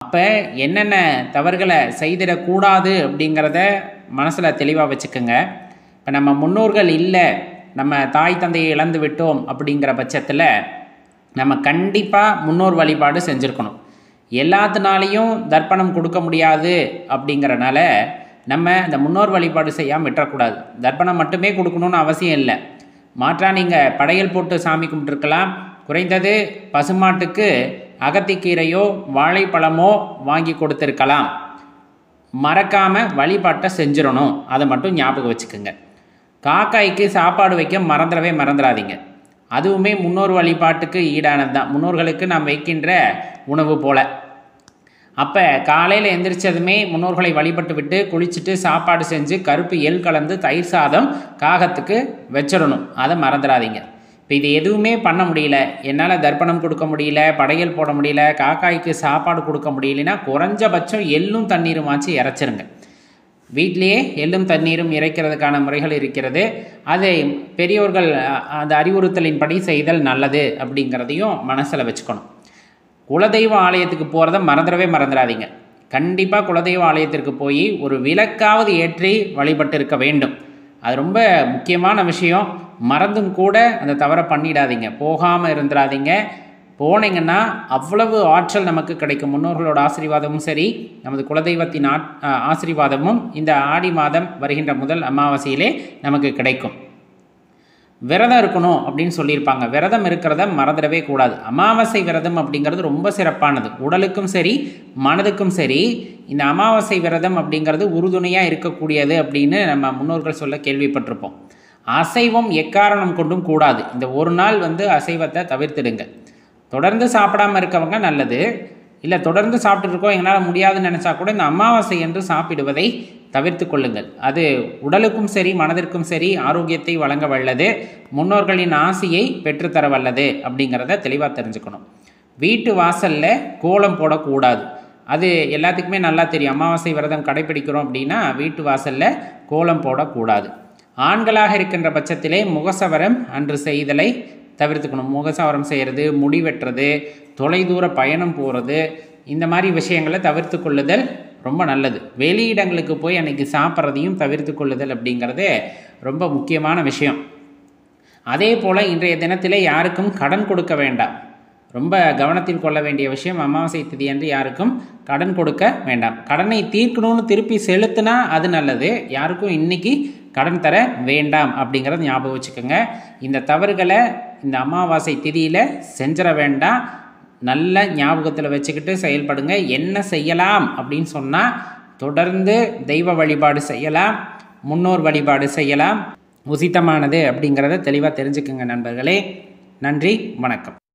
அப்போ என்னென்ன தவறுகளை செய்திடக்கூடாது அப்படிங்கிறத மனசில் தெளிவாக வச்சுக்கோங்க இப்போ நம்ம முன்னோர்கள் இல்லை நம்ம தாய் தந்தையை இழந்து விட்டோம் அப்படிங்கிற பட்சத்தில் நம்ம கண்டிப்பாக முன்னோர் வழிபாடு செஞ்சுருக்கணும் எல்லாத்தினாலையும் தர்ப்பணம் கொடுக்க முடியாது அப்படிங்கிறனால நம்ம இந்த முன்னோர் வழிபாடு செய்யாமல் விட்டுறக்கூடாது தர்ப்பணம் மட்டுமே கொடுக்கணும்னு அவசியம் இல்லை மாற்றா நீங்கள் படையல் போட்டு சாமி கும்பிட்டுருக்கலாம் குறைந்தது பசுமாட்டுக்கு அகத்திக்கீரையோ வாழைப்பழமோ வாங்கி கொடுத்துருக்கலாம் மறக்காமல் வழிபாட்டை செஞ்சிடணும் அதை மட்டும் ஞாபகம் வச்சுக்கோங்க காக்காய்க்கு சாப்பாடு வைக்க மறந்துடவே மறந்துடாதீங்க அதுவுமே முன்னோர் வழிபாட்டுக்கு ஈடானது தான் முன்னோர்களுக்கு நாம் வைக்கின்ற உணவு போல அப்போ காலையில் எந்திரிச்சதுமே முன்னோர்களை வழிபட்டு விட்டு குளிச்சுட்டு சாப்பாடு செஞ்சு கருப்பு எள் கலந்து தயிர் சாதம் காகத்துக்கு வச்சிடணும் அதை மறந்துடாதீங்க இப்போ இது எதுவுமே பண்ண முடியல என்னால் தர்ப்பணம் கொடுக்க முடியல படையல் போட முடியல காக்காய்க்கு சாப்பாடு கொடுக்க முடியலனா குறைஞ்சபட்சம் எள்ளும் தண்ணீருமாச்சு இறைச்சிருங்க வீட்டிலேயே எள்ளும் தண்ணீரும் இறைக்கிறதுக்கான முறைகள் இருக்கிறது அதை பெரியோர்கள் அந்த அறிவுறுத்தலின்படி செய்தல் நல்லது அப்படிங்கிறதையும் மனசில் வச்சுக்கணும் குலதெய்வ ஆலயத்துக்கு போகிறத மறந்துடவே மறந்துடாதீங்க கண்டிப்பாக குலதெய்வ ஆலயத்திற்கு போய் ஒரு விளக்காவது ஏற்றி வழிபட்டு இருக்க வேண்டும் அது ரொம்ப முக்கியமான விஷயம் மறந்தும் கூட அந்த தவறை பண்ணிடாதீங்க போகாமல் இருந்துடாதீங்க போனீங்கன்னா அவ்வளவு ஆற்றல் நமக்கு கிடைக்கும் முன்னோர்களோட ஆசீர்வாதமும் சரி நமது குலதெய்வத்தின் ஆ ஆசீர்வாதமும் இந்த ஆடி மாதம் வருகின்ற முதல் அமாவாசையிலே நமக்கு கிடைக்கும் விரதம் இருக்கணும் அப்படின்னு சொல்லியிருப்பாங்க விரதம் இருக்கிறத மறந்துடவே கூடாது அமாவாசை விரதம் அப்படிங்கிறது ரொம்ப சிறப்பானது உடலுக்கும் சரி மனதுக்கும் சரி இந்த அமாவாசை விரதம் அப்படிங்கிறது உறுதுணையாக இருக்கக்கூடியது அப்படின்னு நம்ம முன்னோர்கள் சொல்ல கேள்விப்பட்டிருப்போம் அசைவம் எக்காரணம் கொண்டும் கூடாது இந்த ஒரு நாள் வந்து அசைவத்தை தவிர்த்துடுங்க தொடர்ந்து சாப்பிடாம இருக்கவங்க நல்லது இல்லை தொடர்ந்து சாப்பிட்டு இருக்கோம் எங்களால் முடியாதுன்னு நினச்சா கூட இந்த அமாவாசை என்று சாப்பிடுவதை தவிர்த்து கொள்ளுங்கள் அது உடலுக்கும் சரி மனதிற்கும் சரி ஆரோக்கியத்தை வழங்க வல்லது முன்னோர்களின் ஆசையை பெற்றுத்தர வல்லது அப்படிங்கிறத தெளிவாக தெரிஞ்சுக்கணும் வீட்டு வாசலில் கோலம் போடக்கூடாது அது எல்லாத்துக்குமே நல்லா தெரியும் அமாவாசை விரதம் கடைபிடிக்கிறோம் அப்படின்னா வீட்டு வாசலில் கோலம் போடக்கூடாது ஆண்களாக இருக்கின்ற பட்சத்திலே முகசவரம் அன்று செய்தலை தவிர்த்துக்கணும் முகசவரம் செய்கிறது முடி வெட்டுறது தொலைதூர பயணம் போகிறது இந்த மாதிரி விஷயங்களை தவிர்த்து கொள்ளுதல் ரொம்ப நல்லது வெளியிடங்களுக்கு போய் அன்றைக்கி சாப்பிட்றதையும் தவிர்த்து கொள்ளுதல் அப்படிங்கிறது ரொம்ப முக்கியமான விஷயம் அதே போல் இன்றைய தினத்தில் யாருக்கும் கடன் கொடுக்க வேண்டாம் ரொம்ப கவனத்தில் கொள்ள வேண்டிய விஷயம் அமாவாசை திதி அன்று யாருக்கும் கடன் கொடுக்க வேண்டாம் கடனை தீர்க்கணும்னு திருப்பி செலுத்தினா அது நல்லது யாருக்கும் இன்னைக்கு கடன் தர வேண்டாம் அப்படிங்கிறத ஞாபகம் வச்சுக்கோங்க இந்த தவறுகளை இந்த அமாவாசை திதியில் செஞ்சிட வேண்டாம் நல்ல ஞாபகத்தில் வச்சுக்கிட்டு செயல்படுங்க என்ன செய்யலாம் அப்படின்னு சொன்னால் தொடர்ந்து தெய்வ வழிபாடு செய்யலாம் முன்னோர் வழிபாடு செய்யலாம் உசித்தமானது அப்படிங்கிறத தெளிவாக தெரிஞ்சுக்குங்க நண்பர்களே நன்றி வணக்கம்